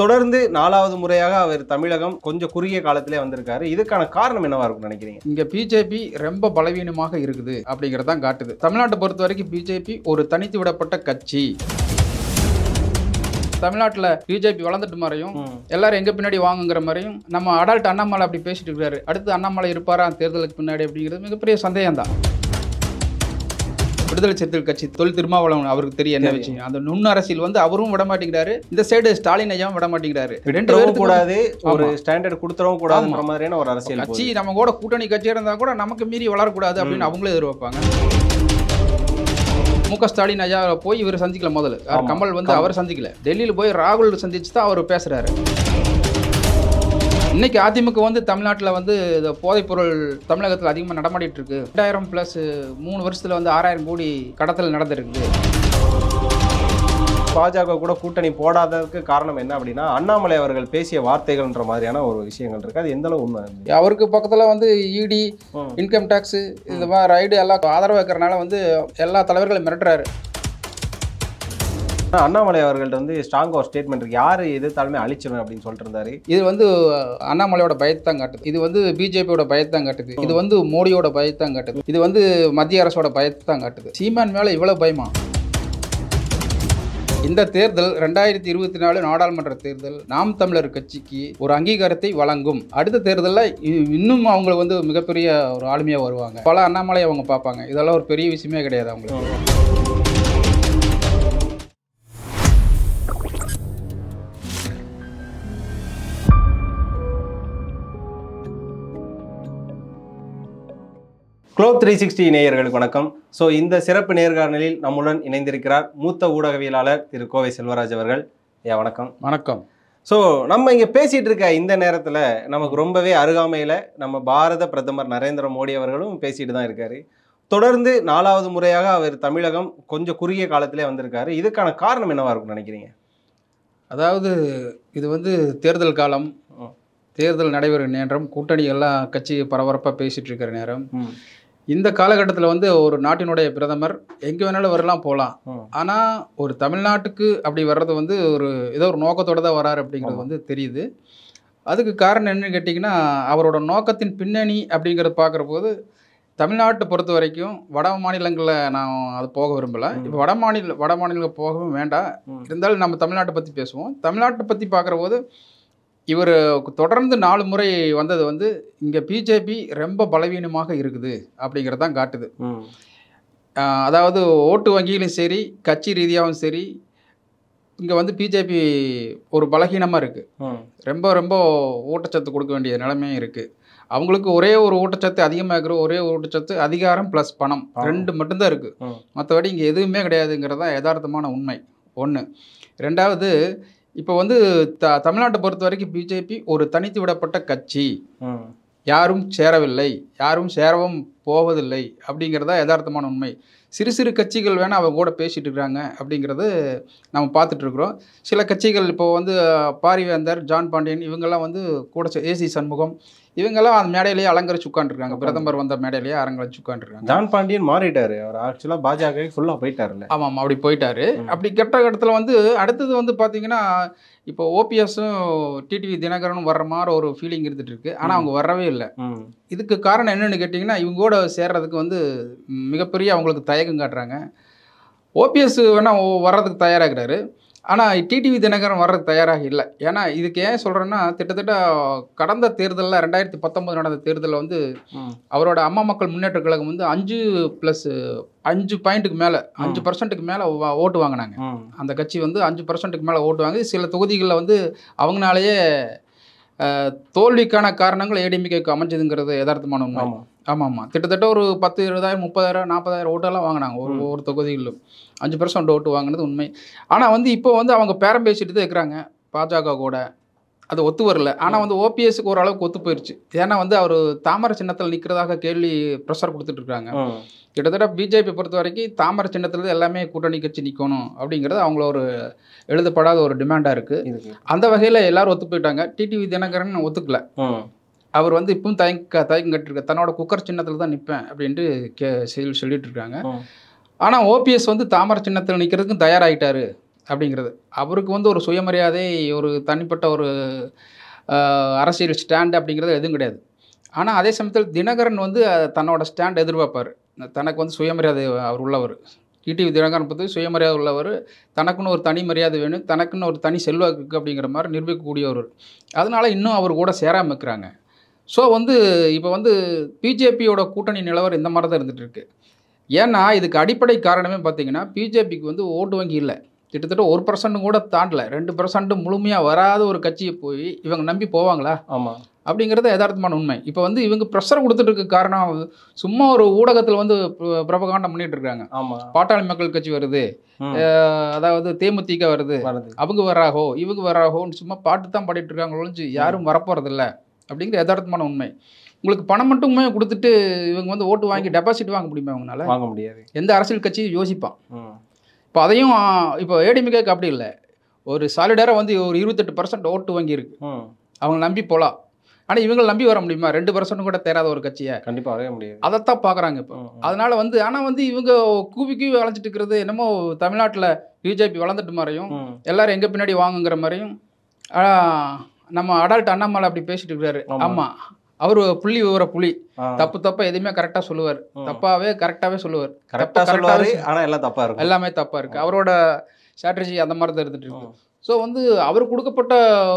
தொடர்ந்து நாலாவது முறையாக அவர் தமிழகம் கொஞ்சம் குறுகிய காலத்திலே வந்திருக்காரு இதுக்கான காரணம் என்னவா இருக்கும் நினைக்கிறீங்க இங்க பிஜேபி ரொம்ப பலவீனமாக இருக்குது அப்படிங்கறதான் காட்டுது தமிழ்நாட்டை பொறுத்த வரைக்கும் பிஜேபி ஒரு தனித்து விடப்பட்ட கட்சி தமிழ்நாட்டில் பிஜேபி வளர்ந்துட்டு மாதிரியும் எல்லாரும் எங்க பின்னாடி வாங்குங்கிற மாதிரியும் நம்ம அடால்ட் அண்ணாமலை அப்படி பேசிட்டு இருக்காரு அடுத்து அண்ணாமலை இருப்பாரா தேர்தலுக்கு பின்னாடி அப்படிங்கிறது மிகப்பெரிய சந்தேகம் தான் விடுதலை சிறுத்தைகள் கட்சி தொல் திருமாவளவன் அவருக்கு தெரியும் என்ன தெரியும். விஷயம் அந்த நுண் அரசியல் வந்து அவரும் விட மாட்டேங்கிறாரு இந்த சைடு ஸ்டாலின் ஐயாவும் விட மாட்டேங்கிறாரு ரெண்டு விட்டுறவும் பேருக்கு கூடாது ஒரு ஆமா. ஸ்டாண்டர்ட் கொடுத்துறவும் கூடாதுன்ற மாதிரியான ஒரு அரசியல் கட்சி போகுது. நம்ம கூட கூட்டணி கட்சியா இருந்தா கூட நமக்கு மீறி வளரக்கூடாது அப்படின்னு அவங்களே எதிர்பார்ப்பாங்க மு க ஸ்டாலின் ஐயா போய் இவர் சந்திக்கல முதல்ல யார் ஆமா. கமல் வந்து கமல். அவர் சந்திக்கல டெல்லியில் போய் ராகுல் சந்திச்சு தான் அவர் பேசுறாரு இன்னைக்கு அதிமுக வந்து தமிழ்நாட்டில் வந்து இந்த போதைப்பொருள் தமிழகத்தில் அதிகமாக நடமாடிட்டு இருக்கு ரெண்டாயிரம் ப்ளஸ் மூணு வருஷத்துல வந்து ஆறாயிரம் கோடி கடத்தல் நடந்திருக்கு பாஜக கூட கூட்டணி போடாததுக்கு காரணம் என்ன அப்படின்னா அண்ணாமலை அவர்கள் பேசிய வார்த்தைகள்ன்ற மாதிரியான ஒரு விஷயங்கள் இருக்கு அது எந்த அளவு உண்மை அவருக்கு பக்கத்தில் வந்து இடி ம். இன்கம் டேக்ஸ் இந்த மாதிரி ரைடு எல்லாம் ஆதரவு வைக்கிறனால வந்து எல்லா தலைவர்களும் மிரட்டுறாரு ஆனா அண்ணாமலை அவர்கள்ட்ட வந்து ஸ்ட்ராங் ஒரு ஸ்டேட்மெண்ட் இருக்கு யாரு எதிர்த்தாலுமே அழிச்சிடும் அப்படின்னு சொல்லிட்டு இருந்தாரு இது வந்து அண்ணாமலையோட பயத்தான் காட்டுது இது வந்து பிஜேபியோட பயத்தான் காட்டுது இது வந்து மோடியோட பயத்தான் காட்டுது இது வந்து மத்திய அரசோட பயத்தான் காட்டுது சீமான் மேல இவ்வளவு பயமா இந்த தேர்தல் ரெண்டாயிரத்தி இருபத்தி நாலு நாடாளுமன்ற தேர்தல் நாம் தமிழர் கட்சிக்கு ஒரு அங்கீகாரத்தை வழங்கும் அடுத்த தேர்தலில் இன்னும் அவங்க வந்து மிகப்பெரிய ஒரு ஆளுமையாக வருவாங்க பல அண்ணாமலை அவங்க பார்ப்பாங்க இதெல்லாம் ஒரு பெரிய விஷயமே கிடையாது அவங்களுக்கு குளோப் த்ரீ சிக்ஸ்டி நேயர்களுக்கு வணக்கம் ஸோ இந்த சிறப்பு நேர்காணலில் நம்முடன் இணைந்திருக்கிறார் மூத்த ஊடகவியலாளர் திரு கோவை செல்வராஜ் அவர்கள் ஐயா வணக்கம் வணக்கம் ஸோ நம்ம இங்கே பேசிட்டு இருக்க இந்த நேரத்தில் நமக்கு ரொம்பவே அருகாமையில் நம்ம பாரத பிரதமர் நரேந்திர மோடி அவர்களும் பேசிட்டு தான் இருக்காரு தொடர்ந்து நாலாவது முறையாக அவர் தமிழகம் கொஞ்சம் குறுகிய காலத்திலே வந்திருக்காரு இதுக்கான காரணம் என்னவா இருக்கும்னு நினைக்கிறீங்க அதாவது இது வந்து தேர்தல் காலம் ம். தேர்தல் நடைபெறும் நேரம் கூட்டணி எல்லாம் கட்சி பரபரப்பாக பேசிட்டு இருக்கிற நேரம் ம், இந்த காலகட்டத்தில் வந்து ஒரு நாட்டினுடைய பிரதமர் எங்கே வேணாலும் வரலாம் போகலாம் ம், ஆனால் ஒரு தமிழ்நாட்டுக்கு அப்படி வர்றது வந்து ஒரு ஏதோ ஒரு நோக்கத்தோட தான் வராரு அப்படிங்கிறது ஆமா. வந்து தெரியுது அதுக்கு காரணம் என்னன்னு கேட்டிங்கன்னா அவரோட நோக்கத்தின் பின்னணி அப்படிங்கிறத பார்க்குற போது தமிழ்நாட்டை பொறுத்த வரைக்கும் வட மாநிலங்களில் நான் அது போக விரும்பலை ம். இப்போ வட மாநில வட மாநிலம் போகவும் வேண்டாம் ம். இருந்தாலும் நம்ம தமிழ்நாட்டை பற்றி பேசுவோம் தமிழ்நாட்டை பற்றி பார்க்குற போது இவர் தொடர்ந்து நாலு முறை வந்தது வந்து இங்கே பிஜேபி ரொம்ப பலவீனமாக இருக்குது அப்படிங்கிறது தான் காட்டுது ம், ஆஹ் அதாவது ஓட்டு வங்கியிலும் சரி கட்சி ரீதியாகவும் சரி இங்கே வந்து பிஜேபி ஒரு பலகீனமாக இருக்குது ம், ரொம்ப ரொம்ப ஊட்டச்சத்து கொடுக்க வேண்டிய நிலைமையும் இருக்குது அவங்களுக்கு ஒரே ஒரு ஊட்டச்சத்து அதிகமாக இருக்கிற ஒரே ஒரு ஊட்டச்சத்து அதிகாரம் ப்ளஸ் பணம் ஆமா. ரெண்டு மட்டும்தான் இருக்குது ம். மற்றபடி இங்கே எதுவுமே கிடையாதுங்கிறது தான் யதார்த்தமான உண்மை ஒன்று ரெண்டாவது இப்போ வந்து த தமிழ்நாட்டை பொறுத்த வரைக்கும் பிஜேபி ஒரு தனித்து விடப்பட்ட கட்சி ம், யாரும் சேரவில்லை யாரும் சேரவும் போவதில்லை அப்படிங்கிறதா யதார்த்தமான உண்மை சிறு சிறு கட்சிகள் வேணால் அவங்க கூட பேசிட்டு இருக்கிறாங்க அப்படிங்கிறது நம்ம பார்த்துட்டு இருக்கிறோம் சில கட்சிகள் இப்போ வந்து அஹ், பாரிவேந்தர் ஜான் பாண்டியன் இவங்கெல்லாம் வந்து கூட ஏசி சண்முகம் இவங்கெல்லாம் அந்த மேடையிலேயே அலங்கரிச்சு உட்காந்துருக்காங்க பிரதமர் வந்த மேடையிலேயே அலங்கரிச்சு உட்காந்துருக்காங்க ஜான் பாண்டியன் மாறிட்டாரு அவர் ஆக்சுவலா பாஜக ஃபுல்லா போயிட்டாருல்ல ஆமாம் அப்படி போயிட்டாரு ம். அப்படி கெட்ட இடத்துல வந்து அடுத்தது வந்து பார்த்தீங்கன்னா இப்போ ஓபிஎஸும் டிடிவி தினகரனும் வர்ற மாதிரி ஒரு ஃபீலிங் இருந்துட்டு இருக்கு ஆனால் ம். அவங்க வரவே இல்லை ம், இதுக்கு காரணம் என்னன்னு கேட்டிங்கன்னா இவங்க கூட சேர்றதுக்கு வந்து மிகப்பெரிய அவங்களுக்கு தயக்கம் காட்டுறாங்க ஓபிஎஸ் வேணால் வர்றதுக்கு தயாராகிறாரு ஆனால் டிடிவி தினகரன் வர்றதுக்கு தயாராக இல்லை ஏன்னா இதுக்கு ஏன் சொல்கிறேன்னா கிட்டத்தட்ட கடந்த தேர்தலில் ரெண்டாயிரத்தி பத்தொன்பது நடந்த தேர்தலில் வந்து ம், அவரோட அம்மா மக்கள் முன்னேற்ற கழகம் வந்து அஞ்சு ப்ளஸ் அஞ்சு பாயிண்ட்டுக்கு மேலே அஞ்சு பர்சன்ட்டுக்கு மேலே ஓட்டு வாங்கினாங்க ம், அந்த கட்சி வந்து அஞ்சு பர்சன்ட்டுக்கு மேலே ஓட்டு வாங்கி சில தொகுதிகளில் வந்து அவங்களாலேயே அஹ், தோல்விக்கான காரணங்கள் ஏடிஎம்கேக்கு அமைஞ்சதுங்கிறது யதார்த்தமான உண்மை ஆமா ஆமாம் ஆமாம் கிட்டத்தட்ட ஒரு பத்து இருபதாயிரம் முப்பதாயிரம் நாற்பதாயிரம் ஓட்டெல்லாம் வாங்கினாங்க ஒரு ம். ஒரு தொகுதிகளிலும் அஞ்சு பர்சன்ட் ஓட்டு வாங்கினது உண்மை ஆனால் வந்து இப்போ வந்து அவங்க பேரம் பேசிட்டு தான் இருக்கிறாங்க பாஜக கூட அது ஒத்து வரல ஆனால் வந்து ஓபிஎஸ்க்கு ஓரளவுக்கு ஒத்து போயிருச்சு ஏன்னா வந்து அவர் தாமரை சின்னத்தில் நிற்கிறதாக கேள்வி ப்ரெஷர் கொடுத்துட்டு இருக்காங்க ம், கிட்டத்தட்ட பிஜேபி பொறுத்த வரைக்கும் தாமரை சின்னத்துல தான் எல்லாமே கூட்டணி கட்சி நிற்கணும் அப்படிங்கிறது அவங்கள ஒரு எழுதப்படாத ஒரு டிமாண்டாக இருக்குது இதுக்கு அந்த வகையில் எல்லாரும் ஒத்து போயிட்டாங்க டிடிவி தினகரன் ஒத்துக்கல ம், அவர் வந்து இப்பவும் தயங்க தயக்கம் கட்டிருக்க தன்னோட குக்கர் சின்னத்தில் தான் நிற்பேன் அப்படின்ட்டு கே சொல்லி சொல்லிட்டு இருக்காங்க ம். ஆனால் ஓபிஎஸ் வந்து தாமரை சின்னத்தில் நிற்கிறதுக்கும் தயாராகிட்டாரு அப்படிங்கிறது அவருக்கு வந்து ஒரு சுயமரியாதை ஒரு தனிப்பட்ட ஒரு ஆஹ், அரசியல் ஸ்டாண்ட் அப்படிங்கிறது எதுவும் கிடையாது ஆனால் அதே சமயத்தில் தினகரன் வந்து அஹ், தன்னோட ஸ்டாண்ட் எதிர்பார்ப்பார் தனக்கு வந்து சுயமரியாதை அவர் உள்ளவர் டிடிவி தினகரன் பற்றி சுயமரியாதை உள்ளவர் தனக்குன்னு ஒரு தனி மரியாதை வேணும் தனக்குன்னு ஒரு தனி செல்வாக்கு இருக்குது அப்படிங்கிற மாதிரி நிரூபிக்கக்கூடியவர் அதனால இன்னும் அவர் கூட சேராம இருக்கிறாங்க ஸோ வந்து இப்போ வந்து பிஜேபியோட கூட்டணி நிலவரம் இந்த மாதிரி தான் இருந்துட்டு இருக்கு ஏன்னா இதுக்கு அடிப்படை காரணமே பார்த்தீங்கன்னா பிஜேபிக்கு வந்து ஓட்டு வங்கி இல்லை கிட்டத்தட்ட ஒரு பர்சன்ட் கூட தாண்டல ரெண்டு பர்சன்ட் முழுமையாக வராத ஒரு கட்சியை போய் இவங்க நம்பி போவாங்களா ஆமா அப்படிங்கிறது யதார்த்தமான உண்மை இப்போ வந்து இவங்க ப்ரெஷர் கொடுத்துட்டு இருக்க காரணம் சும்மா ஒரு ஊடகத்தில் வந்து பிர- பிரபகாண்டம் பண்ணிட்டு இருக்காங்க ஆமா பாட்டாளி மக்கள் கட்சி வருது ம். அஹ் அதாவது தேமுதிக வருது வருது அவங்க வராகோ இவங்க வராகோன்னு சும்மா பாட்டு தான் பாடிட்டு இருக்காங்க ஒழிஞ்சு யாரும் வரப்போறதில்ல அப்படிங்கிற யதார்த்தமான உண்மை உங்களுக்கு பணம் மட்டுமே கொடுத்துட்டு இவங்க வந்து ஓட்டு வாங்கி டெபாசிட் வாங்க முடியுமா அவங்களால வாங்க முடியாது எந்த அரசியல் கட்சியும் யோசிப்பான் ம். இப்போ அதையும் ஆ, இப்போ ஏடிமிகேக்கு அப்படி இல்லை ஒரு சாலிடராக வந்து ஒரு இருபத்தெட்டு பர்சன்ட் ஓட்டு வாங்கி இருக்கு ம். அவங்க நம்பி போகலாம் ஆனால் இவங்களை நம்பி வர முடியுமா ரெண்டு பர்சன்ட் கூட தேராத ஒரு கட்சியை கண்டிப்பா வரவே முடியாது அதைத்தான் பார்க்குறாங்க இப்போ ம், ம். அதனால வந்து ஆனால் வந்து இவங்க கூவி கூவி வளைஞ்சிட்டு இருக்கிறது என்னமோ தமிழ்நாட்டில் பிஜேபி வளர்ந்துட்டு மாதிரியும் ம். எல்லாரும் எங்க பின்னாடி வாங்குங்கிற மாதிரியும் ஆ, நம்ம அடல்ட் அண்ணாமலை அப்படி பேசிட்டு இருக்காரு ஆமா. ஆமா அவர் புள்ளி விவர புலி ஆ. தப்பு தப்பா எதுவுமே கரெக்டா சொல்லுவார் ம். தப்பாவே கரெக்டாவே சொல்லுவார் கரெக்டா தப்பு சொல்லுவாரு correct ஆவே ஆனா எல்லாம் தப்பா இருக்கும் எல்லாமே தப்பா இருக்கு அவரோட ஸ்ட்ராட்டஜி அந்த மாதிரி தான் இருந்துட்டு இருக்கு ம். ஸோ வந்து அவர் கொடுக்கப்பட்ட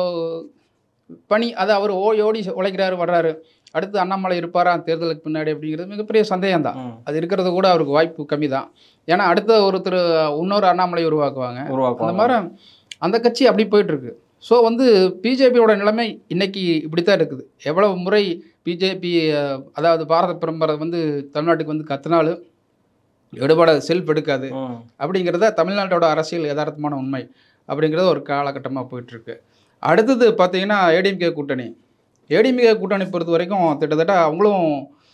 பணி அதை அவர் ஓடி ஓடி உழைக்கிறாரு வர்றாரு அடுத்து அண்ணாமலை இருப்பாரா தேர்தலுக்கு பின்னாடி அப்படிங்கிறது மிகப்பெரிய சந்தேகம் தான் ம். அது இருக்கிறது கூட அவருக்கு வாய்ப்பு கம்மி தான் ஏன்னா அடுத்த ஒருத்தர் இன்னொரு அண்ணாமலை உருவாக்குவாங்க அந்த உருவாக்குவாங்க மாதிரி அந்த கட்சி அப்படி போயிட்டு இருக்கு ஸோ வந்து பிஜேபியோட நிலைமை இன்னைக்கு இப்படித்தான் இருக்குது எவ்வளவு முறை பிஜேபி அதாவது பாரத பிரம்பரை வந்து தமிழ்நாட்டுக்கு வந்து கத்தினாலும் எடுபட செல்ஃப் எடுக்காது ம். அப்படிங்கிறத தமிழ்நாட்டோட அரசியல் யதார்த்தமான உண்மை அப்படிங்கிறது ஒரு காலகட்டமாக போயிட்டுருக்கு அடுத்தது பார்த்தீங்கன்னா ஏடிஎம்கே கூட்டணி ஏடிஎம்கே கூட்டணி பொறுத்த வரைக்கும் கிட்டத்தட்ட அவங்களும்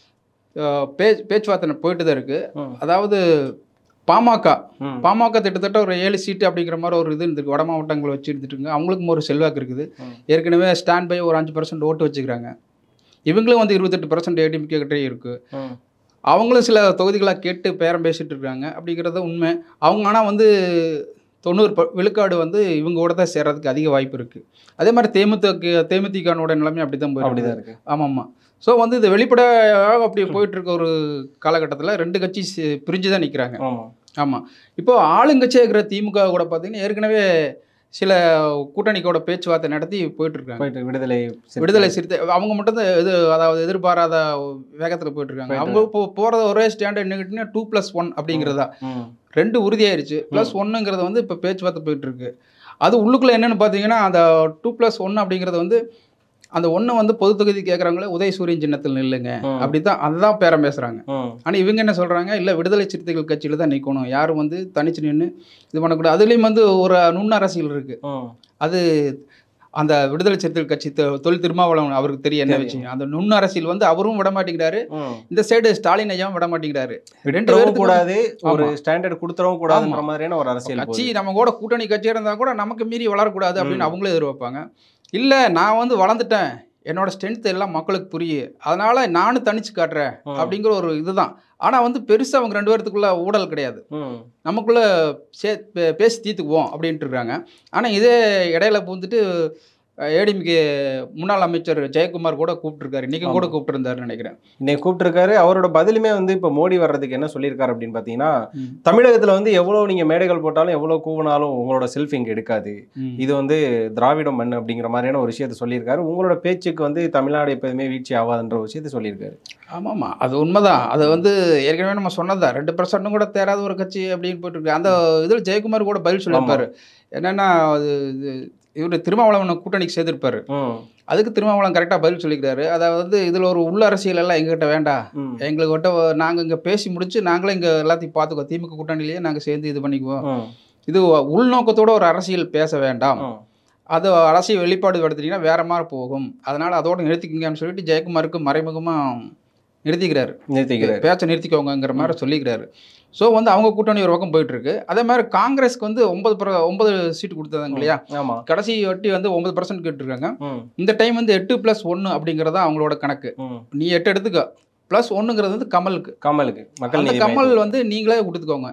அஹ், பேச்சு பேச்சுவார்த்தை போயிட்டு தான் இருக்குது ம். அதாவது பாமக ம். பாமக கிட்டத்தட்ட ஒரு ஏழு சீட்டு அப்படிங்கிற மாதிரி ஒரு இது இருந்திருக்கு வட மாவட்டங்களை வச்சு இருந்துட்டுருங்க அவங்களுக்கும் ஒரு செல்வாக்கு இருக்குது ம். ஏற்கனவே ஸ்டாண்ட் பை ஒரு அஞ்சு பர்சன்ட் ஓட்டு வச்சுக்கிறாங்க இவங்களும் வந்து இருபத்தெட்டு பர்சன்ட் ஏடிஎம்கே கிட்டே இருக்குது ம். அவங்களும் சில தொகுதிகளாக கேட்டு பேரம் பேசிட்டு இருக்காங்க அப்படிங்கிறது உண்மை அவங்க ஆனால் வந்து தொண்ணூறு ப விழுக்காடு வந்து இவங்க கூட தான் சேர்றதுக்கு அதிக வாய்ப்பு இருக்குது அதே மாதிரி தேமுதிக தேமுதிகனோட நிலைமை அப்படி தான் போயிருக்கு அப்படிதான் இருக்கு ஆமாம் ஆமாம் ஸோ வந்து இது வெளிப்படையாக அப்படி போயிட்டு இருக்க ஒரு காலகட்டத்தில் ரெண்டு கட்சி சி- பிரிஞ்சு தான் நிற்கிறாங்க ஆமா ஆமாம் இப்போ ஆளுங்கட்சியாக இருக்கிற திமுக கூட பார்த்தீங்கன்னா ஏற்கனவே சில கூட்டணிக்கோட பேச்சுவார்த்தை நடத்தி போயிட்டு இருக்காங்க போயிட்டு விடுதலை சிறுத்தை. விடுதலை சிறுத்தை அவங்க மட்டும் தான் இது அதாவது எதிர்பாராத வேகத்தில் போயிட்டு இருக்காங்க போயிட்டு அவங்க இப்போ போகிறது ஒரே ஸ்டாண்டர்ட் என்னக்கிட்டீங்கன்னா டூ ப்ளஸ் ஒன் அப்படிங்கிறதா ம். ரெண்டு உறுதியாயிருச்சு ப்ளஸ் ஒன்றுங்கிறது வந்து இப்போ பேச்சுவார்த்தை போயிட்டு இருக்கு அது உள்ளுக்குள்ளே என்னென்னு பார்த்தீங்கன்னா அந்த டூ ப்ளஸ் ஒன் அப்படிங்கிறது வந்து அந்த ஒன்று வந்து பொது தொகுதி கேட்குறவங்களே உதயசூரியன் சின்னத்தில் நில்லுங்க ம். அப்படி தான் அதுதான் பேரம் பேசுகிறாங்க ம். ஆனால் இவங்க என்ன சொல்கிறாங்க இல்லை விடுதலை சிறுத்தைகள் கட்சியில் தான் நிற்கணும் யாரும் வந்து தனிச்சு நின்று இது பண்ணக்கூடாது அதுலேயும் வந்து ஒரு நுண் அரசியல் இருக்குது ம். அது அந்த விடுதலை சிறுத்தைகள் கட்சி தொ- தொல் திருமாவளவன் அவருக்கு தெரியும் என்ன தெரியும். விஷயம் அந்த நுண் அரசியல் வந்து அவரும் விட மாட்டேங்கிறாரு ம். இந்த சைடு ஸ்டாலின் ஐயாவும் விட மாட்டேங்கிறாரு ரெண்டு விட்டுறவும் பேருக்கு கூடாது ஒரு ஆமா. ஸ்டாண்டர்ட் கொடுத்துறவும் கூடாதுன்ற மாதிரியான ஒரு அரசியல் கட்சி போகுது. நம்ம கூட கூட்டணி கட்சியாக இருந்தால் கூட நமக்கு மீறி வளரக்கூடாது அப்படின்னு ம். அவங்களே எதிர்பார்ப்பாங்க இல்லை நான் வந்து வளர்ந்துட்டேன் என்னோட ஸ்ட்ரென்த் எல்லாம் மக்களுக்கு புரியும் அதனால நானும் தனிச்சு காட்டுறேன் ம். அப்படிங்கிற ஒரு இதுதான் ஆனால் வந்து பெருசாக அவங்க ரெண்டு பேர்த்துக்குள்ள ஊழல் கிடையாது ம். நமக்குள்ள சே பே- பேசி தீர்த்துக்குவோம் அப்படின்ட்டு இருக்காங்க ஆனால் இதே இடையில பூந்துட்டு ஏடிஎம்கே முன்னாள் அமைச்சர் ஜெயக்குமார் கூட கூப்பிட்டுருக்காரு இன்றைக்கும் கூட ஆமா. கூப்பிட்டுருந்தாருன்னு நினைக்கிறேன் இன்னைக்கு கூப்பிட்டுருக்காரு அவரோட பதிலுமே வந்து இப்போ மோடி வர்றதுக்கு என்ன சொல்லியிருக்காரு அப்படின்னு பார்த்தீங்கன்னா ம். தமிழகத்துல வந்து எவ்வளவு நீங்க மேடைகள் போட்டாலும் எவ்வளவு கூவினாலும் உங்களோட செல்ஃப் இங்க எடுக்காது இது வந்து திராவிட மண் அப்படிங்கிற மாதிரியான ஒரு விஷயத்த சொல்லியிருக்காரு உங்களோட பேச்சுக்கு வந்து தமிழ்நாடு எப்போதுமே வீழ்ச்சி ஆகாதுன்ற ஒரு விஷயத்த சொல்லியிருக்காரு ஆமாம்மா அது உண்மைதான் அது வந்து ஏற்கனவே நம்ம சொன்னதுதான் ரெண்டு பர்சன்ட்டும் கூட தேராத ஒரு கட்சி அப்படின்னு போயிட்டு இருக்கு அந்த இதில் ஜெயக்குமார் கூட பதில் சொல்லியிருப்பாரு என்னன்னா அது இவர் திருமாவளவன் கூட்டணிக்கு சேர்த்திருப்பாரு ம். அதுக்கு திருமாவளவன் கரெக்டாக பதில் சொல்லிக்கிறாரு அதாவது இதில் ஒரு உள்ள அரசியல் எல்லாம் எங்ககிட்ட வேண்டாம் ம். எங்களுக்கு கிட்ட நாங்கள் இங்கே பேசி முடிச்சு நாங்களே இங்கே எல்லாத்தையும் பார்த்துக்கோ திமுக கூட்டணியிலேயே நாங்கள் சேர்ந்து இது பண்ணிக்குவோம் ம். இது உள்நோக்கத்தோட ஒரு அரசியல் பேச வேண்டாம் ம். அது அரசியல் வெளிப்பாடு படுத்திட்டீங்கன்னா வேற மாதிரி போகும் அதனால அதோட நிறுத்திக்கங்கன்னு சொல்லிட்டு ஜெயக்குமாருக்கு மறைமுகமாக நிறுத்திக்கிறாரு நிறுத்திக்கிறாரு பேச்சை நிறுத்திக்கோங்கங்கிற மாதிரி சொல்லிக்கிறாரு ஸோ வந்து அவங்க கூட்டணி ஒரு பக்கம் போயிட்டு இருக்கு அதே மாதிரி காங்கிரஸ்க்கு வந்து ஒன்பது பிர- ஒன்பது சீட் கொடுத்தாங்க இல்லையா ஆமா கடைசி வட்டி வந்து ஒன்பது பர்சன்ட் கேட்டிருக்காங்க ம். இந்த டைம் வந்து எட்டு ப்ளஸ் ஒன்று அப்படிங்கிறதா அவங்களோட கணக்கு ம். நீ எட்டு எடுத்துக்க ப்ளஸ் ஒன்றுங்கிறது வந்து கமலுக்கு கமலுக்கு மக்கள் அந்த நீதி கமல் மய்யம். வந்து நீங்களே கொடுத்துக்கோங்க ம்.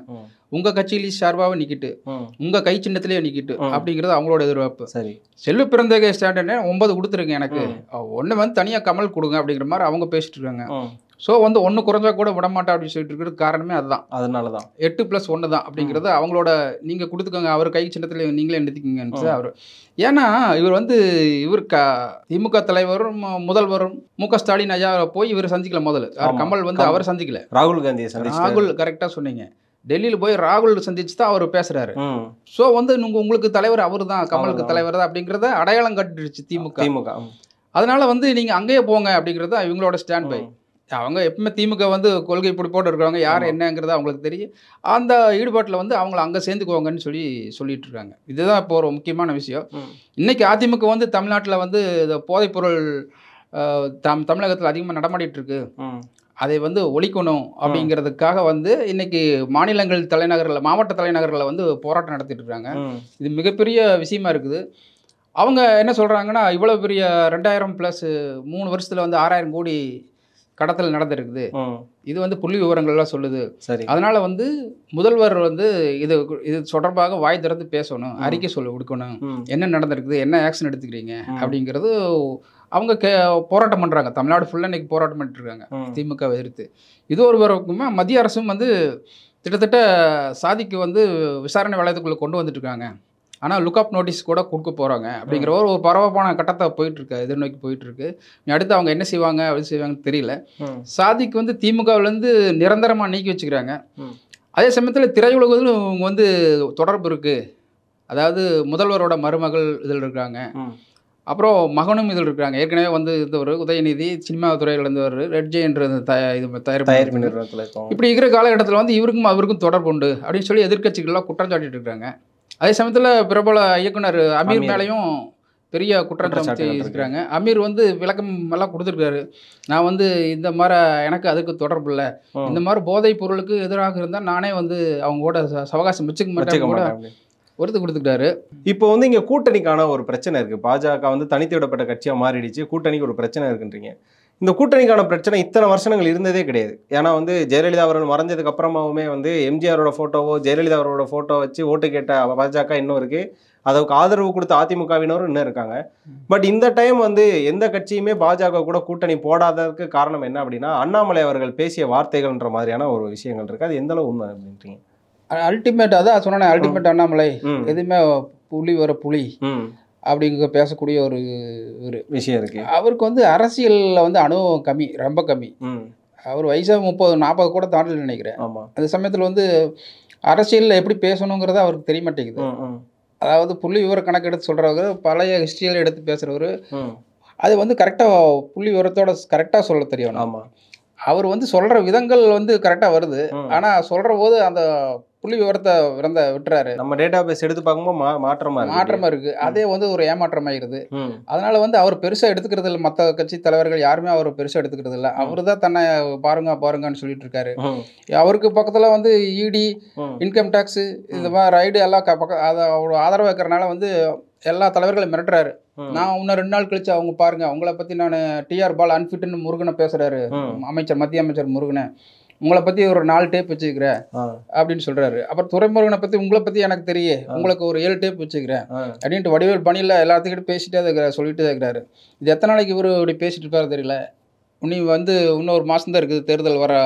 உங்க கட்சியிலேயே சார்பாக நிக்கிட்டு ம். உங்க கை சின்னத்திலேயே நிக்கிட்டு ம். அப்படிங்கிறது அவங்களோட எதிர்பார்ப்பு சரி செல்வ பிறந்தகை ஸ்டாண்டர்ட் ஒன்பது கொடுத்துருங்க எனக்கு ம். ஒன்று வந்து தனியாக கமல் கொடுங்க அப்படிங்கிற மாதிரி அவங்க பேசிட்டு இருக்காங்க ம். ஸோ வந்து ஒன்று குறைஞ்சா கூட விட மாட்டா அப்படின்னு சொல்லிட்டு இருக்கிறது காரணமே அதுதான் அதனாலதான் எட்டு ப்ளஸ் ஒன்று தான் அப்படிங்கிறது அவங்களோட நீங்கள் கொடுத்துக்கோங்க அவர் கை சின்னத்தில் நீங்களே நிறுத்திக்கிங்கன்னு ம். அவர் ஏன்னா இவர் வந்து இவர் க திமுக தலைவரும் மு- முதல்வரும் மு க ஸ்டாலின் ஐயா போய் இவர் சந்திக்கல முதல்ல அவர் ஆமா. கமல் வந்து கமல். அவர் சந்திக்கல ராகுல் காந்தியை சந்திச்சு ராகுல் கரெக்டாக சொன்னீங்க டெல்லியில் போய் ராகுல் சந்திச்சு தான் அவர் பேசுறாரு ம். ஸோ வந்து உங்க உங்களுக்கு தலைவர் அவர் தான் கமலுக்கு அவர்தான். தலைவர் தான் அப்படிங்கிறத அடையாளம் கட்டிடுச்சு திமுக திமுக ம். அதனால வந்து நீங்க அங்கேயே போங்க அப்படிங்கிறது தான் இவங்களோட ஸ்டாண்ட் பை ம். அவங்க எப்பவுமே திமுக வந்து கொள்கை இப்படி போட்டு இருக்கிறவங்க யார் ஆமா. என்னங்கிறது அவங்களுக்கு தெரியும் அந்த ஈடுபாட்டில் வந்து அவங்கள அங்கே சேர்ந்துக்குவாங்கன்னு சொல்லி சொல்லிட்டு இருக்காங்க இதுதான் இப்போ ஒரு முக்கியமான விஷயம் ம். இன்னைக்கு அதிமுக வந்து தமிழ்நாட்டில் வந்து இந்த போதைப்பொருள் அஹ், தம் தமிழகத்தில் அதிகமாக நடமாடிட்டு இருக்கு ம். அதை வந்து ஒழிக்கணும் அப்படிங்கிறதுக்காக வந்து இன்னைக்கு மாநிலங்கள் தலைநகரில் மாவட்ட தலைநகரில் வந்து போராட்டம் நடத்திட்டு இருக்காங்க ம். இது மிகப்பெரிய விஷயமா இருக்குது அவங்க என்ன சொல்கிறாங்கன்னா இவ்வளோ பெரிய ரெண்டாயிரம் ப்ளஸ் மூணு வருஷத்தில் வந்து ஆறாயிரம் கோடி கடத்தல் நடந்திருக்குது ம். இது வந்து புள்ளி விவரங்கள்லாம் சொல்லுது சரி அதனால் வந்து முதல்வர் வந்து இது இது தொடர்பாக வாய் திறந்து பேசணும் ம். அறிக்கை சொல்ல கொடுக்கணும் ம். என்ன நடந்திருக்குது என்ன ஆக்ஷன் எடுத்துக்கிறீங்க ம். அப்படிங்கிறது அவங்க கே போராட்டம் பண்ணுறாங்க தமிழ்நாடு ஃபுல்லாக இன்னைக்கு போராட்டம் பண்ணிட்டு இருக்காங்க ம். திமுக எதிர்த்து இது ஒரு பக்கமா மத்திய அரசும் வந்து கிட்டத்தட்ட சாதிக்கு வந்து விசாரணை வளையத்துக்குள்ளே கொண்டு வந்துட்டு இருக்காங்க ஆனால் லுக்அப் நோட்டீஸ் கூட கொடுக்க போகிறாங்க அப்படிங்கிற ஒரு ஒரு பரபரப்பான கட்டத்தை போயிட்டு இருக்கு எதிர்நோக்கி போயிட்டு இருக்கு இனி அடுத்து அவங்க என்ன செய்வாங்க அப்படி செய்வாங்கன்னு தெரியல ம். சாதிக்கு வந்து திமுகவிலேருந்து நிரந்தரமாக நீக்கி வச்சுக்கிறாங்க ம். அதே சமயத்தில் திரையுலகத்திலும் இவங்க வந்து தொடர்பு இருக்குது அதாவது முதல்வரோட மருமகள் இதில் இருக்காங்க ம். அப்புறம் மகனும் இதில் இருக்காங்க ஏற்கனவே வந்து இருந்தவர் உதயநிதி சினிமா துறையில் இருந்தவர் ரெட் ஜெயின்ற இந்த தய இது தயாரிப்பு தயாரிப்பு நிறுவனத்தில் இருக்கோம் இப்படி இருக்கிற காலகட்டத்தில் வந்து இவருக்கும் அவருக்கும் தொடர்பு உண்டு அப்படின்னு சொல்லி எதிர்க்கட்சிகள்லாம் குற்றம் சாட்டிட்டு இருக்காங்க அதே சமயத்தில் பிரபல இயக்குனர் அமீர் அமீர். மேலேயும் பெரிய குற்றம் சாட்டி குற்றச்சாட்டுகள் இருக்கிறாங்க அமீர் வந்து விளக்கம் எல்லாம் கொடுத்துருக்காரு நான் வந்து இந்த மாதிரி எனக்கு அதுக்கு தொடர்பு இல்லை ம். இந்த மாதிரி போதைப் பொருளுக்கு எதிராக இருந்தால் நானே வந்து அவங்க கூட ச- சவகாசம் வச்சுக்க வச்சுக்க மாட்டேன் கூட மாட்டேன் அப்படி. ஒருத்து கொடுத்துக்கிட்டாரு இப்போ வந்து இங்க கூட்டணிக்கான ஒரு பிரச்சனை இருக்கு பாஜக வந்து தனித்து விடப்பட்ட கட்சியா மாறிடுச்சு கூட்டணிக்கு ஒரு பிரச்சனை இருக்குன்றீங்க இந்த கூட்டணிக்கான பிரச்சனை இத்தனை வருஷங்கள் இருந்ததே கிடையாது ஏன்னா வந்து ஜெயலலிதா அவர்கள் மறைஞ்சதுக்கு அப்புறமாவுமே வந்து எம்ஜிஆரோட போட்டோவோ ஜெயலலிதா அவரோட போட்டோ வச்சு ஓட்டு கேட்ட பாஜக இன்னும் இருக்கு அதுக்கு ஆதரவு கொடுத்த அதிமுகவினரும் இன்னும் இருக்காங்க பட் இந்த டைம் வந்து எந்த கட்சியுமே பாஜக கூட கூட்டணி போடாததுக்கு காரணம் என்ன அப்படின்னா அண்ணாமலை அவர்கள் பேசிய வார்த்தைகள்ன்ற மாதிரியான ஒரு விஷயங்கள் இருக்கு அது எந்த அளவு உண்மை அப்படின்றீங்க அல்டிமேட் அதான் சொன்னேன் அல்டிமேட் அண்ணாமலை ம், எதுவுமே புலி வர புலி ம், அப்படிங்க பேசக்கூடிய ஒரு ஒரு விஷயம் இருக்கு அவருக்கு வந்து அரசியலில் வந்து அனுபவம் கம்மி ரொம்ப கம்மி ம், அவர் வயசாக முப்பது நாற்பது கூட தாண்டல நினைக்கிறேன் ஆமா அந்த சமயத்தில் வந்து அரசியலில் எப்படி பேசணுங்கிறது அவருக்கு தெரிய மாட்டேங்குது ம், ம், அதாவது புள்ளி விவர கணக்கு எடுத்து சொல்கிறவர் பழைய ஹிஸ்ட்ரியில் எடுத்து பேசுகிறவர் ம், அது வந்து கரெக்டாக புள்ளி விவரத்தோட கரெக்டாக சொல்ல தெரியணும் ஆமா அவர் வந்து சொல்கிற விதங்கள் வந்து கரெக்டாக வருது ம். ஆனால் சொல்கிற போது அந்த புள்ளி விவரத்தை விறந்த விட்டுறாரு நம்ம டேட்டா பேஸ் எடுத்து பார்க்கும்போது மா மாற்றமா இருக்கு மாற்றமாக இருக்குது அதே வந்து ஒரு ஏமாற்றமாயிருது ம், அதனால வந்து அவர் பெருசாக எடுத்துக்கிறது இல்லை மற்ற கட்சி தலைவர்கள் யாருமே அவர் பெருசாக எடுத்துக்கிறது இல்லை அவர் தான் தன்னை பாருங்க பாருங்கன்னு சொல்லிட்டு இருக்காரு ம், அவருக்கு பக்கத்தில் வந்து இடி ம், இன்கம் டேக்ஸு இது மாதிரி ரைடு எல்லாம் க- பக்கம் அதை அவ்வளோ ஆதரவு வைக்கிறனால வந்து எல்லா தலைவர்களையும் மிரட்டுறாரு ம், நான் இன்னும் ரெண்டு நாள் கழிச்சு அவங்க பாருங்க அவங்கள பற்றி நான் டிஆர் பால் அன்ஃபிட்னு முருகனை பேசுறாரு ம், அமைச்சர் மத்திய அமைச்சர் முருகனை உங்களை பற்றி ஒரு நாலு டேப் வச்சுக்கிறேன் ஆ, அப்படின்னு சொல்றாரு அப்புறம் துரைமுருகனை பற்றி உங்களை பற்றி எனக்கு தெரியும் உங்களுக்கு ஒரு ஏழு டேப் வச்சுக்கிறேன் ஆ, அப்படின்ட்டு வடிவேல் பணியில் எல்லாத்துக்கிட்டும் பேசிட்டே இருக்கிறார் சொல்லிட்டு தான் இருக்கிறாரு இது எத்தனை நாளைக்கு இவர் இப்படி பேசிட்டு இருப்பாரு தெரியல இனி வந்து இன்னும் ஒரு மாதம் தான் இருக்குது தேர்தல் வர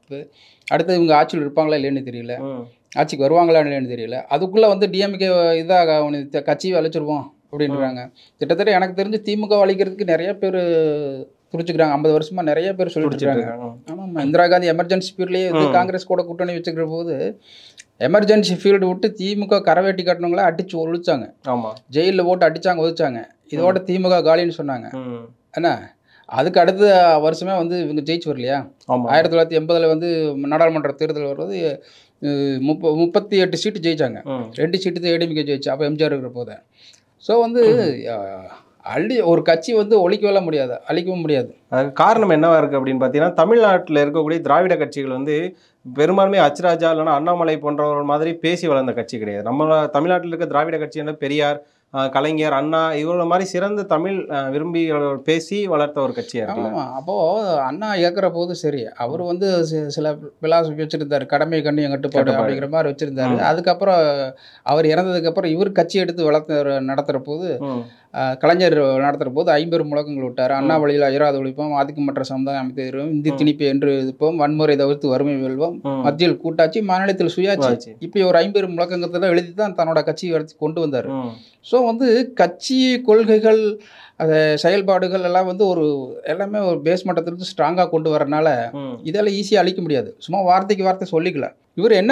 அடுத்து இவங்க ஆட்சியில் இருப்பாங்களா இல்லைன்னு தெரியல ம், ஆட்சிக்கு வருவாங்களா இல்லைன்னு தெரியல அதுக்குள்ளே வந்து டிஎம்கே இதாக அவனுக்கு கட்சியை அழிச்சிருவோம் அப்படின்றாங்க கிட்டத்தட்ட எனக்கு தெரிஞ்சு திமுக அழிக்கிறதுக்கு நிறைய பேர் துடிச்சுக்கிறாங்க ஐம்பது வருஷமா நிறைய பேர் சொல்லிட்டு குடிச்சிட்டு இருக்காங்க இருக்காங்க ஆமாம் இந்திரா காந்தி எமர்ஜென்சி பீரியட்லேயே வந்து ம். காங்கிரஸ் கூட கூட்டணி வச்சுக்கிற போது எமர்ஜென்சி ஃபீல்டு விட்டு திமுக கரவேட்டி கட்டினவங்கள அடிச்சு ஒழிச்சாங்க ஆமா ஜெயிலில் போட்டு அடிச்சாங்க ஒழிச்சாங்க இதோட திமுக காலின்னு சொன்னாங்க ம், என்ன அதுக்கு அடுத்த வருஷமே வந்து இவங்க ஜெயிச்சு வரலையா ஆமா ஆயிரத்தி தொள்ளாயிரத்தி எண்பதில் வந்து நாடாளுமன்ற தேர்தல் வருவது அஹ், முப்ப முப்பத்தி எட்டு சீட்டு ஜெயிச்சாங்க ம், ரெண்டு சீட்டு தான் ஏடிஎம்கே ஜெயிச்சு அப்போ எம்ஜிஆர் இருக்கிற போது ஸோ வந்து அஹ், அள்ளி ஒரு கட்சி வந்து ஒழிக்கவே முடியாது அழிக்கவும் முடியாது அதுக்கு காரணம் என்னவா இருக்கு அப்படின்னு பார்த்தீங்கன்னா தமிழ்நாட்டில் இருக்கக்கூடிய திராவிட கட்சிகள் வந்து பெரும்பான்மை அச்சுராஜா இல்லைன்னா அண்ணாமலை போன்றவர்கள் மாதிரி பேசி வளர்ந்த கட்சி கிடையாது நம்ம தமிழ்நாட்டில் இருக்க திராவிட கட்சி என்ன பெரியார் ஆஹ் கலைஞர் அண்ணா இவங்கள மாதிரி சிறந்த தமிழ் ஆஹ் விரும்பி பேசி வளர்த்த ஒரு கட்சியா இருக்குல்ல ஆமாம் அப்போது அண்ணா இயக்குற போது சரி அவர் வந்து சி- சில பிலாசபி வச்சுருந்தார் கடமை கண்ணியம் கட்டுப்பாடு கட்டுப்பாடு. அப்படிங்கிற மாதிரி வச்சுருந்தாரு ம். அதுக்கப்புறம் அவர் இறந்ததுக்கப்புறம் இவர் கட்சி எடுத்து வளர்த்த நடத்துகிற போது ம், அஹ், கலைஞர் நடத்துகிற போது ஐம்பெரும் முழக்கங்கள் விட்டார் அண்ணா வழியில் அயராத ஒழிப்போம் ஆதிக்கமற்ற சமுதாயம் அமைத்து தருவோம் இந்தி ம். திணிப்பு என்று எதிர்ப்போம் வன்முறை தவிர்த்து வறுமை வெல்வோம் ம். மத்தியில் கூட்டாட்சி மாநிலத்தில் சுயாட்சி வாச்சு. இப்படி ஒரு ஐம்பெரும் முழக்கங்கத்தில் எழுதி தான் தன்னோட கட்சியை வளர்த்து கொண்டு வந்தார் ம், ஸோ வந்து கட்சி கொள்கைகள் அது செயல்பாடுகள் எல்லாம் வந்து ஒரு எல்லாமே ஒரு பேஸ் மட்டத்திலிருந்து ஸ்ட்ராங்காக கொண்டு வரனால ம், இதெல்லாம் ஈஸியாக அழிக்க முடியாது சும்மா வார்த்தைக்கு வார்த்தை சொல்லிக்கல இவர் என்ன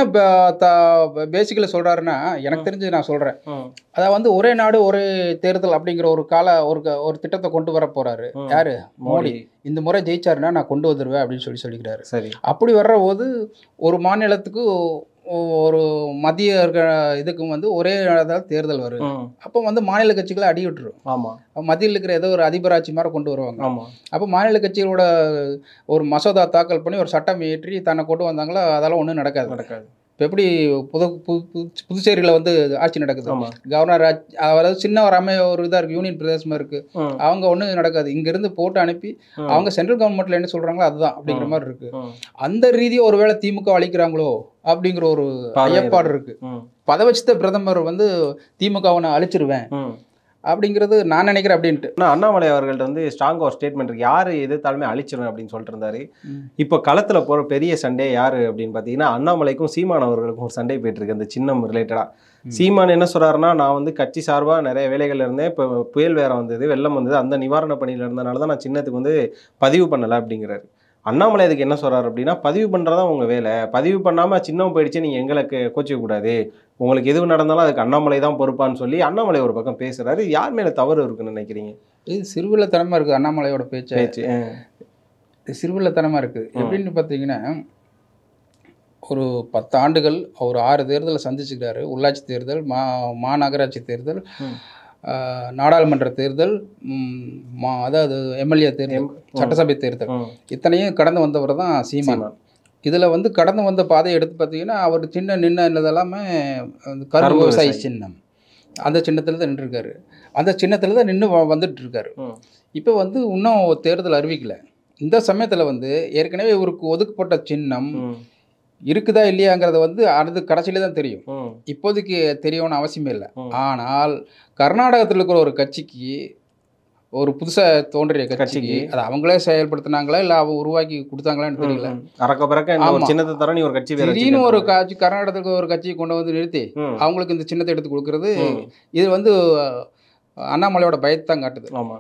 பேசிக்கல சொல்கிறாருன்னா எனக்கு தெரிஞ்சு நான் சொல்கிறேன் ம், அதாவது வந்து ஒரே நாடு ஒரே தேர்தல் அப்படிங்கிற ஒரு கால ஒரு க- ஒரு திட்டத்தை கொண்டு வர போறாரு ம். யாரு மோடி இந்த முறை ஜெயிச்சாருன்னா நான் கொண்டு வந்துடுவேன் அப்படின்னு சொல்லி சொல்லிக்கிறாரு சரி அப்படி வர்ற போது ஒரு மாநிலத்துக்கு ஒ- ஒரு மத்திய இருக்க இதுக்கும் வந்து ஒரே நாளில் தேர்தல் வரும் ம், அப்போ வந்து மாநில கட்சிகளை அடி விட்டுரும் ஆமா மத்தியில் இருக்கிற ஏதோ ஒரு அதிபராட்சி மாதிரி கொண்டு வருவாங்க ஆமா அப்போ மாநில கட்சிகளோட ஒரு மசோதா தாக்கல் பண்ணி ஒரு சட்டம் இயற்றி தன்னை கொண்டு வந்தாங்களோ அதெல்லாம் ஒன்றும் நடக்காது நடக்காது இப்போ எப்படி புது புது புது- புதுச்சேரியில் வந்து ஆட்சி நடக்குது ஆமா கவர்னர் ஆட்சி- அதாவது சின்ன ஒரு அமை ஒரு இதாக இருக்குது யூனியன் பிரதேசமாக இருக்குது ம், அவங்க ஒன்றும் நடக்காது இங்கேருந்து போட்டு அனுப்பி ம், அவங்க சென்ட்ரல் கவர்மெண்ட்டில் என்ன சொல்கிறாங்களோ அதுதான் அப்படிங்கிற ம். மாதிரி இருக்குது ம், அந்த ரீதியாக ஒருவேளை திமுக அழிக்கிறாங்களோ அப்படிங்கிற ஒரு பார்வை ஐயப்பாடு இருக்குது ம், பதவச்சித்த பிரதமர் வந்து திமுகவை நான் அழிச்சிருவேன் ம். அப்படிங்கிறது நான் நினைக்கிறேன் அப்படின்ட்டு ஆனா அண்ணாமலை அவர்கள்ட்ட வந்து ஸ்ட்ராங்கா ஒரு ஸ்டேட்மெண்ட் இருக்கு யாரு எதிர்த்தாலுமே அழிச்சிருவேன் அப்படின்னு சொல்லிட்டு இருந்தாரு ம். இப்போ களத்துல போற பெரிய சண்டே யாரு அப்படின்னு பாத்தீங்கன்னா அண்ணாமலைக்கும் சீமான் அவர்களுக்கும் ஒரு சண்டை போயிட்டு இருக்கு அந்த சின்னம் ரிலேட்டடா ம். சீமான் என்ன சொல்றாருன்னா நான் வந்து கட்சி சார்பா நிறைய வேலைகள் இருந்தேன் இப்போ புயல் வேற வந்தது வெள்ளம் வந்தது அந்த நிவாரண பணியில இருந்தனால தான் நான் சின்னத்துக்கு வந்து பதிவு பண்ணல அப்படிங்கிறாரு அண்ணாமலை அதுக்கு என்ன சொல்றாரு அப்படின்னா பதிவு பண்றதா உங்க வேலை பதிவு பண்ணாம சின்னம் போயிடுச்சு நீங்க எங்களுக்கு கோச்சிக்க கூடாது உங்களுக்கு எது நடந்தாலும் அதுக்கு அண்ணாமலை தான் பொறுப்பான்னு சொல்லி அண்ணாமலை ஒரு பக்கம் பேசுறாரு யார் மேல தவறு இருக்குன்னு நினைக்கிறீங்க இது சிறுவில்லத்தனமாக இருக்குது அண்ணாமலையோட பேச்சு பேச்சு ஆ. இது சிறுவில்லத்தனமாக இருக்குது எப்படின்னு பார்த்தீங்கன்னா ஒரு பத்து ஆண்டுகள் ஒரு ஆறு தேர்தலை சந்திச்சுக்கிறாரு உள்ளாட்சி தேர்தல் மா மாநகராட்சி தேர்தல் ம். ஆஹ், நாடாளுமன்ற தேர்தல் ம், மா அதாவது எம்எல்ஏ தேர்தல் எம்- சட்டசபை தேர்தல் ம். இத்தனையும் கடந்து வந்தவர் தான் சீமான் சீமான். இதில் வந்து கடந்து வந்த பாதையை எடுத்து பார்த்தீங்கன்னா அவர் சின்ன நின்னது எல்லாமே அந்த கரும்பு கரும்பு விவசாயி விவசாயி. சின்னம் அந்த சின்னத்தில் தான் நின்றுருக்காரு அந்த சின்னத்தில் தான் நின்று வந்துட்டு இருக்காரு ம். இப்போ வந்து இன்னும் தேர்தல் அறிவிக்கல இந்த சமயத்தில் வந்து ஏற்கனவே இவருக்கு ஒதுக்கப்பட்ட சின்னம் ம். இருக்குதா இல்லையாங்கிறத வந்து அடுத்து கடைசியில தான் தெரியும் ம். இப்போதைக்கு தெரியணும்னு அவசியமே இல்லை ம். ஆனால் கர்நாடகத்தில் இருக்கிற ஒரு கட்சிக்கு ஒரு புதுசாக தோன்றிய கட்சிக்கு கட்சிக்கு. அதை அவங்களே செயல்படுத்தினாங்களா இல்லை அவங்க உருவாக்கி கொடுத்தாங்களான்னு தெரியல ம். அறக்க பறக்க இந்த ஒரு ஆமா. சின்னத்தை தர நீ ஒரு கட்சி வேற திடீர்னு ஒரு வச்சுக்க. காட்சி கர்நாடகத்துக்கு ஒரு கட்சியை கொண்டு வந்து நிறுத்தி ம். அவங்களுக்கு இந்த சின்னத்தை எடுத்து கொடுக்கறது ம். இது வந்து அஹ், அண்ணாமலையோட பயத்தை தான் காட்டுது ஆமா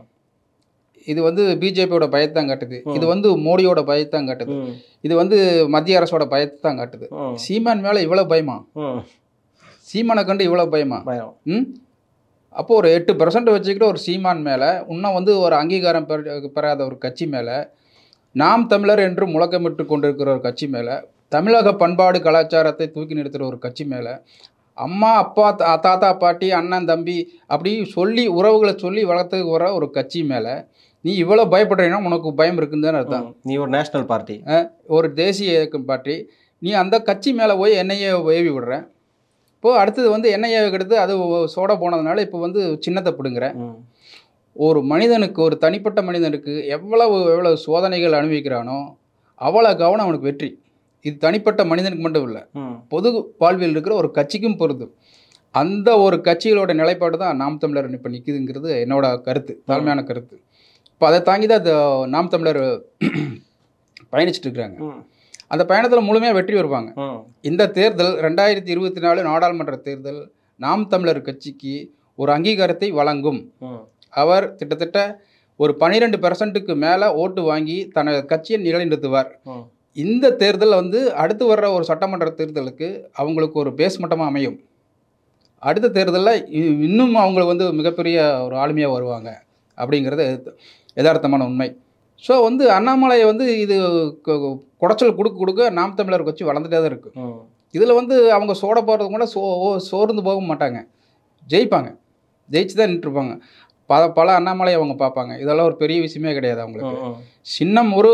இது வந்து பிஜேபியோட பயத்தை தான் காட்டுது ம். இது வந்து மோடியோட பயத்தை தான் காட்டுது ம். இது வந்து மத்திய அரசோட பயத்தை தான் காட்டுது ம். சீமான் மேலே இவ்வளோ பயமா ம். சீமானை கண்டு இவ்வளோ பயமா பயம் ம் அப்போ ஒரு எட்டு பர்சன்ட் வச்சுக்கிட்டு ஒரு சீமான் மேலே இன்னும் வந்து ஒரு அங்கீகாரம் பெற- பெறாத ஒரு கட்சி மேலே நாம் தமிழர் என்று முழக்கமிட்டு கொண்டிருக்கிற ஒரு கட்சி மேலே தமிழக பண்பாடு கலாச்சாரத்தை தூக்கி நிறுத்துகிற ஒரு கட்சி மேலே அம்மா அப்பா தா- தாத்தா பாட்டி அண்ணன் தம்பி அப்படி சொல்லி உறவுகளை சொல்லி வளர்த்துக்கு வர ஒரு கட்சி மேலே நீ இவ்வளோ பயப்படுறீங்கன்னா உனக்கு பயம் இருக்குன்னு தானே அர்த்தம் ம். நீ ஒரு நேஷனல் பார்ட்டி ஒரு தேசிய இயக்கம் பாட்டி நீ அந்த கட்சி மேலே போய் எண்ணெயை ஏவி விடுற இப்போது அடுத்தது வந்து எண்ணெயை எடுத்து அது சோட போனதுனால இப்போ வந்து சின்னத்தை பிடுங்குற ம். ஒரு மனிதனுக்கு ஒரு தனிப்பட்ட மனிதனுக்கு எவ்வளவு எவ்வளவு சோதனைகள் அனுபவிக்கிறானோ அவ்வளோ கவனம் அவனுக்கு வெற்றி இது தனிப்பட்ட மனிதனுக்கு மட்டும் இல்லை ம். பொது வாழ்வில் இருக்கிற ஒரு கட்சிக்கும் பொருந்தும் அந்த ஒரு கட்சிகளோட நிலைப்பாடு தான் நாம் தமிழர் இப்போ நிற்குதுங்கிறது என்னோட கருத்து தாழ்மையான கருத்து இப்போ அதை தாங்கி தான் இந்த நாம் தமிழர் பயணிச்சுட்டு இருக்கிறாங்க ம். அந்த பயணத்தில் முழுமையாக வெற்றி வருவாங்க ம். இந்த தேர்தல் ரெண்டாயிரத்தி இருபத்தி நாலு நாடாளுமன்ற தேர்தல் நாம் தமிழர் கட்சிக்கு ஒரு அங்கீகாரத்தை வழங்கும் ம். அவர் கிட்டத்தட்ட ஒரு பன்னிரெண்டு பெர்சன்ட்டுக்கு மேலே ஓட்டு வாங்கி தனது கட்சியை நிலைநிறுத்துவார் ம். இந்த தேர்தல் வந்து அடுத்து வர்ற ஒரு சட்டமன்ற தேர்தலுக்கு அவங்களுக்கு ஒரு பேஸ் மட்டமாக அமையும் அடுத்த தேர்தலில் இன்னும் அவங்களுக்கு வந்து மிகப்பெரிய ஒரு ஆளுமையாக வருவாங்க அப்படிங்கிறது யதார்த்தமான உண்மை ஸோ வந்து அண்ணாமலை வந்து இது கு- குடைச்சல் கொடுக்க கொடுக்க நாம் தமிழர் கட்சி வளர்ந்துட்டே தான் இருக்குது ம். இதில் வந்து அவங்க சோட போகிறது கூட சோ ஓ- சோர்ந்து போக மாட்டாங்க ஜெயிப்பாங்க ஜெயிச்சு தான் நின்றுருப்பாங்க பல பல அண்ணாமலை அவங்க பார்ப்பாங்க இதெல்லாம் ஒரு பெரிய விஷயமே கிடையாது அவங்களுக்கு ம். ம். சின்னம் ஒரு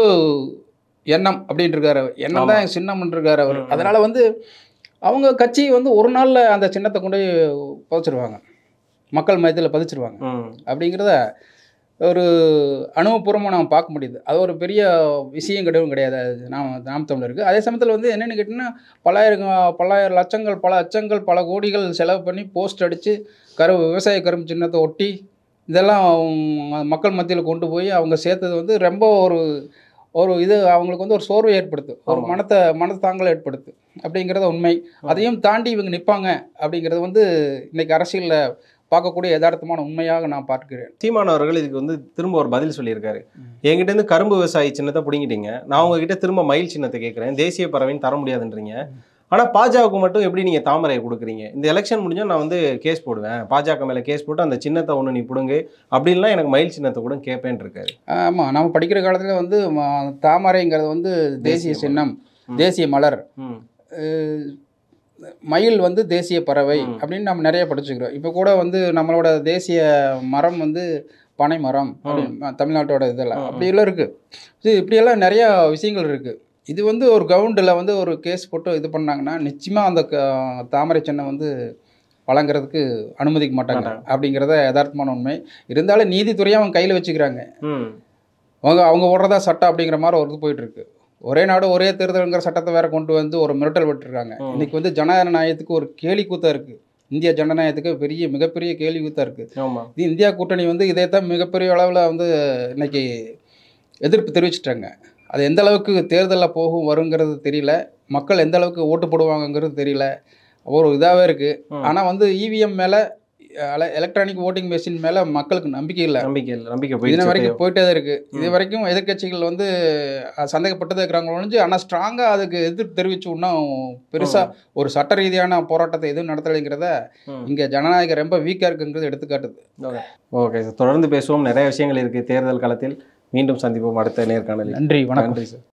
எண்ணம் அப்படின்ட்டு இருக்காரு எண்ணம் தான் என் சின்னம்னு இருக்காரு அவர் ம், ம். அதனால வந்து அவங்க கட்சி வந்து ஒரு நாளில் அந்த சின்னத்தை கொண்டு போய் புதைச்சிருவாங்க மக்கள் மயத்தில் பதிச்சிருவாங்க ம் அப்படிங்கிறத ஒரு அனுபவபூர்வமாக நாம் பார்க்க முடியுது அது ஒரு பெரிய விஷயம் கிடையவும் கிடையாது அது நாம் நாம் தமிழருக்கு அதே சமயத்தில் வந்து என்னென்னு கேட்டிங்கன்னா பல்லாயிரம் பல்லாயிரம் லட்சங்கள் பல லட்சங்கள் பல கோடிகள் செலவு பண்ணி போஸ்ட் அடித்து கரு விவசாய கரும்பு சின்னத்தை ஒட்டி இதெல்லாம் அவங்க மக்கள் மத்தியில் கொண்டு போய் அவங்க சேர்த்தது வந்து ரொம்ப ஒரு ஒரு இது அவங்களுக்கு வந்து ஒரு சோர்வை ஏற்படுத்து ஒரு ஆமா. மனத்தை மனத்தாங்கலை ஏற்படுத்து அப்படிங்கிறத உண்மை அதையும் தாண்டி இவங்க நிற்பாங்க அப்படிங்கிறது வந்து இன்னைக்கு அரசியலில் பார்க்கக்கூடிய யதார்த்தமான உண்மையாக நான் பார்க்கிறேன் சீமான் அவர்கள் இதுக்கு வந்து திரும்ப ஒரு பதில் சொல்லியிருக்காரு ம். என்கிட்ட இருந்து கரும்பு விவசாயி சின்னத்தை பிடிங்கிட்டீங்க நான் உங்ககிட்ட திரும்ப மயில் சின்னத்தை கேட்குறேன் தேசிய பறவைன்னு தர முடியாதுன்றீங்க ஆனா பாஜகவுக்கு மட்டும் எப்படி நீங்க தாமரையை கொடுக்குறீங்க இந்த எலெக்ஷன் முடிஞ்சா நான் வந்து கேஸ் போடுவேன் பாஜக மேல கேஸ் போட்டு அந்த சின்னத்தை ஒன்று நீ பிடுங்கு அப்படின்லாம் எனக்கு மயில் சின்னத்தை கூட கேட்பேன் இருக்காரு ஆமாம் நம்ம படிக்கிற காலத்தில் வந்து ம- தாமரைங்கிறது வந்து தேசிய தேசிய சின்னம் ம். தேசிய மலர் ம் அஹ் மயில் வந்து தேசிய பறவை ம். அப்படின்னு நம்ம நிறைய படிச்சுக்கிறோம் இப்போ கூட வந்து நம்மளோட தேசிய மரம் வந்து பனை மரம் அப்படின்னு தமிழ்நாட்டோட இதெல்லாம் ம், ம். அப்படியெல்லாம் இருக்குது இது இப்படியெல்லாம் நிறையா விஷயங்கள் இருக்குது இது வந்து ஒரு கவுண்டில் வந்து ஒரு கேஸ் போட்டு இது பண்ணாங்கன்னா நிச்சயமாக அந்த க- தாமரை சின்னம் வந்து வழங்குறதுக்கு அனுமதிக்க மாட்டாங்க மாட்டாங்க. அப்படிங்கிறத யதார்த்தமான உண்மை இருந்தாலும் நீதித்துறையை அவங்க கையில் வச்சுக்கிறாங்க ம் அவங்க அவங்க ஓடுறதா சட்டம் அப்படிங்கிற மாதிரி ஒரு இது போயிட்டு இருக்கு ஒரே நாடு ஒரே தேர்தலுங்கிற சட்டத்தை வேற கொண்டு வந்து ஒரு மிரட்டல் விட்டுருக்காங்க ம். இன்னைக்கு வந்து ஜனநாயகத்துக்கு ஒரு கேலி கூத்தா இருக்கு இந்திய ஜனநாயகத்துக்கு பெரிய மிகப்பெரிய கேலி கூத்தா இருக்கு ஆமா இது இந்தியா கூட்டணி வந்து இதை தான் மிகப்பெரிய அளவில் வந்து இன்னைக்கு எதிர்ப்பு தெரிவிச்சிட்டாங்க அது எந்த அளவுக்கு தேர்தலில் போகும் வருங்கிறது தெரியல மக்கள் எந்த அளவுக்கு ஓட்டு போடுவாங்கங்கிறது தெரியல ஒரு இதாகவே இருக்குது ம். ஆனால் வந்து இவிஎம் மேலே எலக்ட்ரானிக் ஓட்டிங் மெஷின் மேலே மக்களுக்கு நம்பிக்கை இல்லை நம்பிக்கை இல்லை நம்பிக்கை இது போயிடுச்சு வரைக்கும் போயிட்டே தான் இருக்கு இது ம். வரைக்கும் எதிர்க்கட்சிகள் வந்து அஹ், சந்தேகப்பட்டதே இருக்கிறாங்க ஒழிஞ்சு ஆனால் ஸ்ட்ராங்காக அதுக்கு எதிர்ப்பு தெரிவிச்சு இன்னும் பெருசா ஒரு சட்ட ரீதியான போராட்டத்தை எதுவும் நடத்தலைங்கிறத ம். இங்க ஜனநாயகம் ரொம்ப வீக்கா இருக்குங்கிறது எடுத்துக்காட்டுது ஓகே சார் தொடர்ந்து பேசுவோம் நிறைய விஷயங்கள் இருக்கு தேர்தல் காலத்தில் மீண்டும் சந்திப்போம் அடுத்த நேர்காணலில் நன்றி வணக்கம் நன்றி சார்